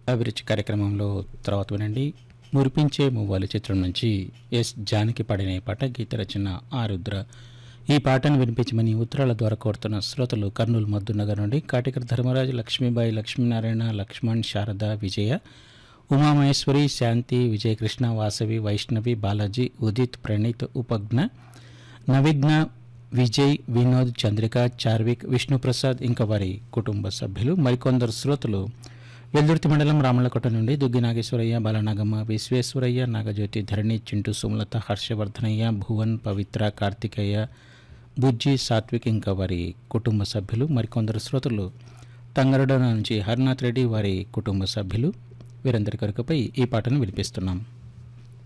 అభిరుచి కార్యక్రమంలో తర్వాత వినండి మురిపించే మువ్వాలి చిత్రం నుంచి ఎస్ జానకి పాడిన ఈ పాట గీత రచన ఆరుద్ర ఈ పాటను వినిపించమని ఉత్తరాల ద్వారా కోరుతున్న శ్రోతలు కర్నూలు మద్దునగర్ నుండి కాటికర్ ధర్మరాజు లక్ష్మీబాయి లక్ష్మీనారాయణ లక్ష్మణ్ శారద విజయ ఉమామహేశ్వరి శాంతి విజయకృష్ణ వాసవి వైష్ణవి బాలాజీ ఉదిత్ ప్రణీత్ ఉపజ్ఞ నవిఘ్న విజయ్ వినోద్ చంద్రిక చార్విక్ విష్ణుప్రసాద్ ఇంకా వారి కుటుంబ సభ్యులు మరికొందరు శ్రోతలు వెల్దుర్తి మండలం రామలకోట నుండి దుగ్గి నాగేశ్వరయ్య బాలనాగమ్మ విశ్వేశ్వరయ్య నాగజ్యోతి ధరణి చింటూ సుమలత హర్షవర్ధనయ్య భువన్ పవిత్ర కార్తికేయ బుజ్జి సాత్విక్ ఇంకా వారి కుటుంబ సభ్యులు మరికొందరు శ్రోతలు తంగరడ నుంచి హరినాథ్ రెడ్డి వారి కుటుంబ సభ్యులు వీరందరి కొరకుపై ఈ పాటను వినిపిస్తున్నాం